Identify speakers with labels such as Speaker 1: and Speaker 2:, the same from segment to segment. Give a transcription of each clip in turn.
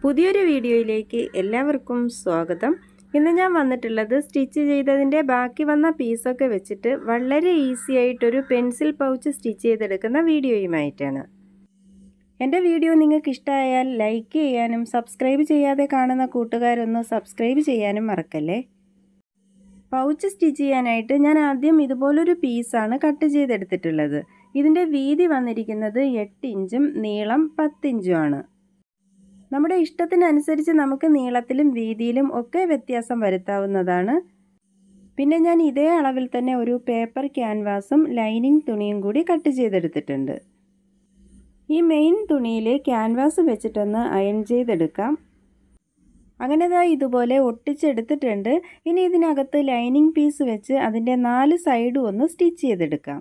Speaker 1: പുതിയൊരു വീഡിയോയിലേക്ക് എല്ലാവർക്കും സ്വാഗതം ഇന്ന് ഞാൻ വന്നിട്ടുള്ളത് സ്റ്റിച്ച് ചെയ്തതിൻ്റെ ബാക്കി വന്ന പീസൊക്കെ വെച്ചിട്ട് വളരെ ഈസി ആയിട്ടൊരു പെൻസിൽ പൗച്ച് സ്റ്റിച്ച് ചെയ്തെടുക്കുന്ന വീഡിയോയുമായിട്ടാണ് എൻ്റെ വീഡിയോ നിങ്ങൾക്ക് ഇഷ്ടമായാൽ ലൈക്ക് ചെയ്യാനും സബ്സ്ക്രൈബ് ചെയ്യാതെ കാണുന്ന കൂട്ടുകാരൊന്ന് സബ്സ്ക്രൈബ് ചെയ്യാനും മറക്കല്ലേ പൗച്ച് സ്റ്റിച്ച് ചെയ്യാനായിട്ട് ഞാൻ ആദ്യം ഇതുപോലൊരു പീസാണ് കട്ട് ചെയ്തെടുത്തിട്ടുള്ളത് ഇതിൻ്റെ വീതി വന്നിരിക്കുന്നത് എട്ട് ഇഞ്ചും നീളം പത്തിഞ്ചുമാണ് നമ്മുടെ ഇഷ്ടത്തിനനുസരിച്ച് നമുക്ക് നീളത്തിലും വീതിയിലും ഒക്കെ വ്യത്യാസം വരുത്താവുന്നതാണ് പിന്നെ ഞാൻ ഇതേ അളവിൽ തന്നെ ഒരു പേപ്പർ ക്യാൻവാസും ലൈനിങ് തുണിയും കൂടി കട്ട് ചെയ്തെടുത്തിട്ടുണ്ട് ഈ മെയിൻ തുണിയിൽ ക്യാൻവാസ് വെച്ചിട്ടൊന്ന് അയൺ ചെയ്തെടുക്കാം അങ്ങനെ ദാ ഇതുപോലെ ഒട്ടിച്ചെടുത്തിട്ടുണ്ട് ഇനി ഇതിനകത്ത് ലൈനിങ് പീസ് വെച്ച് അതിൻ്റെ നാല് സൈഡും ഒന്ന് സ്റ്റിച്ച് ചെയ്തെടുക്കാം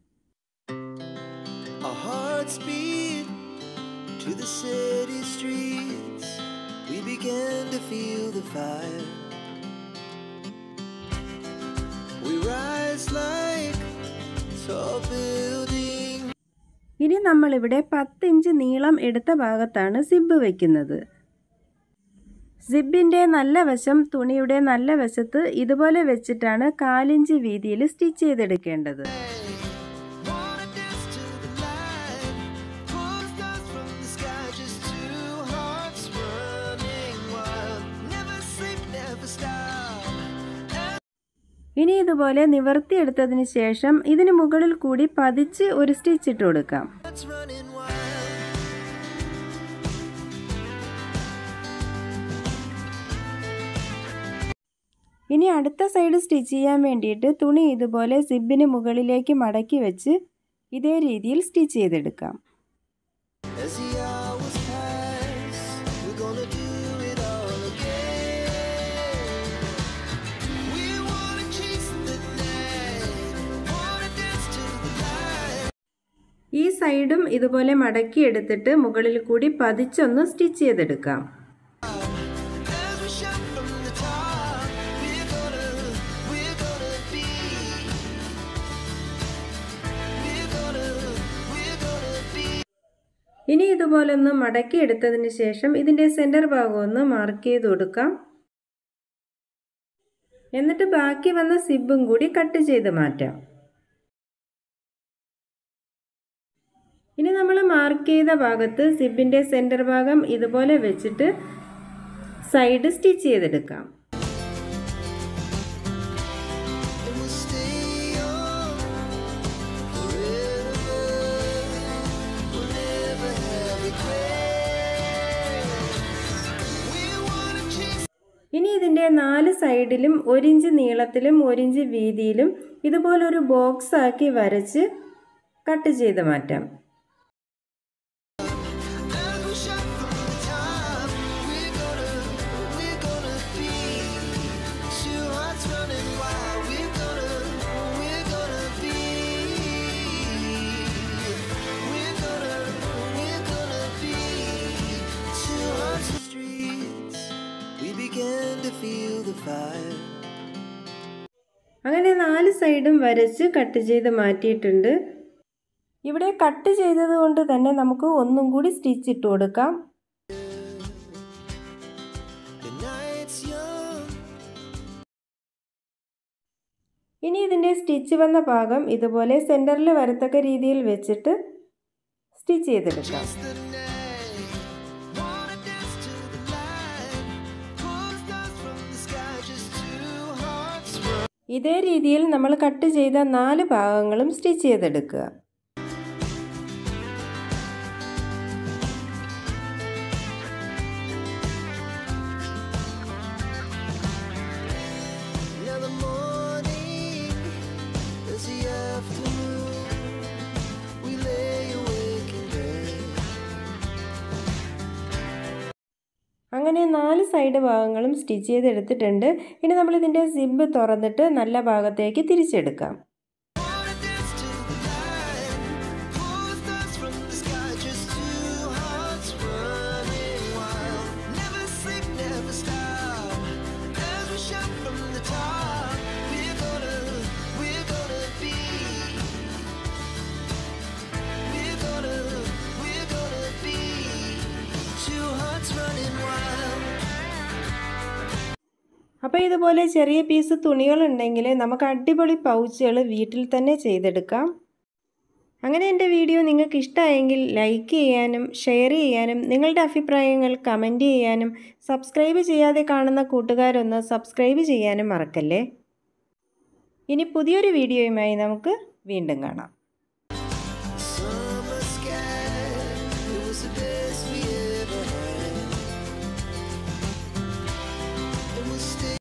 Speaker 2: Our hearts beat to the city streets. We began to feel the fire. We rise like tall buildings.
Speaker 1: ഇനി നമ്മളിവിടെ പത്തിഞ്ച് നീളം എടുത്ത ഭാഗത്താണ് സിബ് വയ്ക്കുന്നത് സിബിൻ്റെ നല്ല വശം തുണിയുടെ നല്ല വശത്ത് ഇതുപോലെ വെച്ചിട്ടാണ് കാലിഞ്ച് വീതിയിൽ സ്റ്റിച്ച് ചെയ്തെടുക്കേണ്ടത്
Speaker 2: Wanna dance to the light. Pull the stars from the sky. Just two hearts running wild. Never sleep, never stop.
Speaker 1: ഇനി ഇതുപോലെ നിവർത്തിയെടുത്തതിന് ശേഷം ഇതിന് മുകളിൽ കൂടി പതിച്ച് ഒരു സ്റ്റിച്ച് ഇട്ട് കൊടുക്കാം
Speaker 2: Hearts running wild.
Speaker 1: ഇനി അടുത്ത സൈഡ് സ്റ്റിച്ച് ചെയ്യാൻ വേണ്ടിയിട്ട് തുണി ഇതുപോലെ സിബിന് മുകളിലേക്ക് മടക്കി വെച്ച് ഇതേ രീതിയിൽ സ്റ്റിച്ച് ചെയ്തെടുക്കാം
Speaker 2: As the hours pass, we're gonna do it all again. We wanna chase the night, wanna dance to the light.
Speaker 1: ഈ സൈഡും ഇതുപോലെ മടക്കി എടുത്തിട്ട് മുകളിൽ കൂടി പതിച്ചൊന്ന് സ്റ്റിച്ച് ചെയ്തെടുക്കാം
Speaker 2: As we shout from the top, we're gonna, we're gonna be. We're gonna, we're gonna be.
Speaker 1: ഇനി ഇതുപോലെ ഒന്ന് മടക്കി എടുത്തതിന് ശേഷം ഇതിൻ്റെ സെൻറ്റർ ഭാഗം ഒന്ന് മാർക്ക് ചെയ്ത് കൊടുക്കാം എന്നിട്ട് ബാക്കി വന്ന സിബും കൂടി കട്ട് ചെയ്ത് മാറ്റാം ഇനി നമ്മൾ മാർക്ക് ചെയ്ത ഭാഗത്ത് സിബിൻ്റെ സെൻറ്റർ ഭാഗം ഇതുപോലെ വെച്ചിട്ട് സൈഡ് സ്റ്റിച്ച് ചെയ്തെടുക്കാം
Speaker 2: And we'll stay on forever. We'll never have regrets. We wanna chase
Speaker 1: ഇനി ഇതിൻ്റെ നാല് സൈഡിലും ഒരിഞ്ച് നീളത്തിലും ഒരിഞ്ച് വീതിയിലും ഇതുപോലൊരു ബോക്സ് ആക്കി വരച്ച് കട്ട് ചെയ്ത് മാറ്റാം
Speaker 2: As we shout from the top, we're gonna, we're gonna be two hearts running wild. We're gonna, we're gonna be, we're gonna, we're gonna be two hearts in the streets. We began to feel the fire.
Speaker 1: അങ്ങനെ നാല് സൈഡും വരച്ച് cut ചെയ്ത് മാറ്റിയിട്ടുണ്ട് ഇവിടെ cut ചെയ്തത് കൊണ്ട് തന്നെ നമുക്ക് ഒന്നും കൂടി സ്റ്റിച്ച് ഇട്ട് കൊടുക്കാം
Speaker 2: The night's young.
Speaker 1: ഇനി ഇതിൻ്റെ സ്റ്റിച്ച് വന്ന ഭാഗം ഇതുപോലെ സെൻറ്ററിൽ വരത്തക്ക രീതിയിൽ വെച്ചിട്ട് സ്റ്റിച്ച് ചെയ്തെടുക്കാം
Speaker 2: It's the night. Wanna dance to the light. Pull the stars from the sky. Just two hearts run.
Speaker 1: ഇതേ രീതിയിൽ നമ്മൾ കട്ട് ചെയ്ത നാല് ഭാഗങ്ങളും സ്റ്റിച്ച് ചെയ്തെടുക്കുക
Speaker 2: Now the morning is the afternoon. We lay awake in bed.
Speaker 1: അങ്ങനെ നാല് side ഭാഗങ്ങളും സ്റ്റിച്ച് ചെയ്തെടുത്തിട്ടുണ്ട് ഇനി നമ്മൾ ഇതിൻ്റെ സിബ് തുറന്നിട്ട് നല്ല ഭാഗത്തേക്ക് തിരിച്ചെടുക്കാം
Speaker 2: Wanna dance to the light. Pull the stars from the sky. Just two hearts running wild. Never sleep, never stop. As we shout from the top, we're gonna, we're gonna be. We're gonna, we're gonna be two hearts hearts running wild.
Speaker 1: അപ്പോൾ ഇതുപോലെ ചെറിയ piece തുണികളുണ്ടെങ്കിൽ നമുക്ക് അടിപൊളി പൗച്ചുകൾ വീട്ടിൽ തന്നെ ചെയ്തെടുക്കാം അങ്ങനെ എൻ്റെ വീഡിയോ നിങ്ങൾക്ക് ഇഷ്ടമായെങ്കിൽ ലൈക്ക് ചെയ്യാനും ഷെയർ ചെയ്യാനും നിങ്ങളുടെ അഭിപ്രായങ്ങൾ കമൻറ്റ് ചെയ്യാനും സബ്സ്ക്രൈബ് ചെയ്യാതെ കാണുന്ന കൂട്ടുകാരൊന്ന് സബ്സ്ക്രൈബ് ചെയ്യാനും മറക്കല്ലേ ഇനി പുതിയൊരു വീഡിയോയുമായി നമുക്ക് വീണ്ടും കാണാം